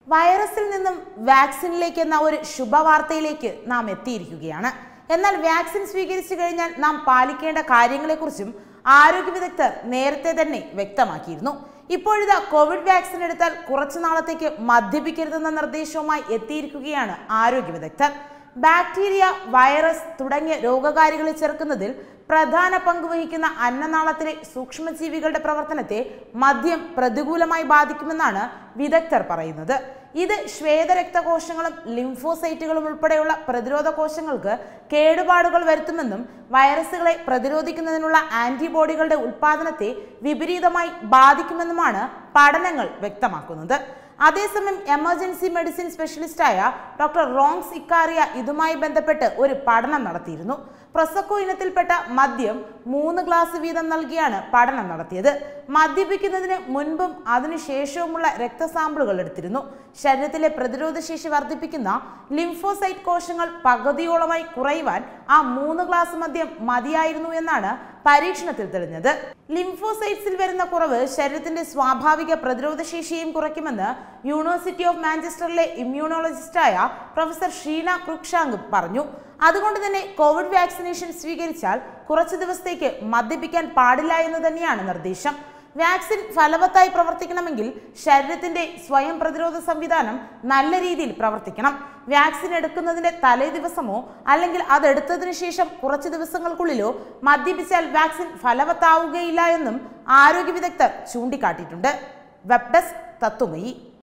വൈറസിൽ നിന്നും വാക്സിനിലേക്ക് എന്ന ഒരു ശുഭവാർത്തയിലേക്ക് നാം എത്തിയിരിക്കുകയാണ് എന്നാൽ വാക്സിൻ സ്വീകരിച്ചു കഴിഞ്ഞാൽ നാം പാലിക്കേണ്ട കാര്യങ്ങളെക്കുറിച്ചും ആരോഗ്യ വിദഗ്ധർ നേരത്തെ തന്നെ വ്യക്തമാക്കിയിരുന്നു ഇപ്പോഴിതാ കോവിഡ് വാക്സിൻ എടുത്താൽ കുറച്ചു നാളത്തേക്ക് മദ്യപിക്കരുതെന്ന നിർദ്ദേശവുമായി എത്തിയിരിക്കുകയാണ് ആരോഗ്യ വിദഗ്ധർ ബാക്ടീരിയ വൈറസ് തുടങ്ങിയ രോഗകാരികളെ ചെറുക്കുന്നതിൽ പ്രധാന പങ്ക് വഹിക്കുന്ന അന്നനാളത്തിലെ സൂക്ഷ്മജീവികളുടെ പ്രവർത്തനത്തെ മദ്യം പ്രതികൂലമായി ബാധിക്കുമെന്നാണ് വിദഗ്ധർ പറയുന്നത് ഇത് ശ്വേതരക്തകോശങ്ങളും ലിംഫോസൈറ്റുകളും ഉൾപ്പെടെയുള്ള പ്രതിരോധ കോശങ്ങൾക്ക് കേടുപാടുകൾ വരുത്തുമെന്നും വൈറസുകളെ പ്രതിരോധിക്കുന്നതിനുള്ള ആന്റിബോഡികളുടെ ഉൽപാദനത്തെ വിപരീതമായി ബാധിക്കുമെന്നുമാണ് പഠനങ്ങൾ വ്യക്തമാക്കുന്നത് അതേസമയം എമർജൻസി മെഡിസിൻ സ്പെഷ്യലിസ്റ്റായ ഡോക്ടർ റോങ്സ് ഇക്കാറിയ ഇതുമായി ബന്ധപ്പെട്ട് ഒരു പഠനം നടത്തിയിരുന്നു പ്രൊസക്കോ ഇനത്തിൽപ്പെട്ട മദ്യം മൂന്ന് ഗ്ലാസ് വീതം നൽകിയാണ് പഠനം നടത്തിയത് മദ്യപിക്കുന്നതിന് മുൻപും അതിനുശേഷവുമുള്ള രക്തസാമ്പിളുകൾ എടുത്തിരുന്നു ശരീരത്തിലെ പ്രതിരോധ ശേഷി വർദ്ധിപ്പിക്കുന്ന ലിംഫോസൈറ്റ് കോശങ്ങൾ പകുതിയോളമായി കുറയുവാൻ ആ മൂന്ന് ഗ്ലാസ് മദ്യം മതിയായിരുന്നു എന്നാണ് പരീക്ഷണത്തിൽ തെളിഞ്ഞത് ലിംഫോസൈറ്റ്സിൽ വരുന്ന കുറവ് ശരീരത്തിന്റെ സ്വാഭാവിക പ്രതിരോധ ശേഷിയും കുറയ്ക്കുമെന്ന് യൂണിവേഴ്സിറ്റി ഓഫ് മാഞ്ചസ്റ്ററിലെ ഇമ്മ്യൂണോളജിസ്റ്റായ പ്രൊഫസർ ഷീന ക്രുക്ഷാങ്ക് പറഞ്ഞു അതുകൊണ്ട് തന്നെ കോവിഡ് വാക്സിനേഷൻ സ്വീകരിച്ചാൽ കുറച്ചു ദിവസത്തേക്ക് മദ്യപിക്കാൻ പാടില്ല എന്ന് തന്നെയാണ് നിർദ്ദേശം വാക്സിൻ ഫലവത്തായി പ്രവർത്തിക്കണമെങ്കിൽ ശരീരത്തിന്റെ സ്വയം പ്രതിരോധ സംവിധാനം നല്ല രീതിയിൽ പ്രവർത്തിക്കണം വാക്സിൻ എടുക്കുന്നതിന്റെ തലേ ദിവസമോ അല്ലെങ്കിൽ അതെടുത്തതിനു ശേഷം കുറച്ച് ദിവസങ്ങൾക്കുള്ളിലോ മദ്യപിച്ചാൽ വാക്സിൻ ഫലവത്താവുകയില്ല എന്നും ആരോഗ്യ വിദഗ്ധർ ചൂണ്ടിക്കാട്ടിയിട്ടുണ്ട് വെബ് ഡെസ്ക് തത്വമയി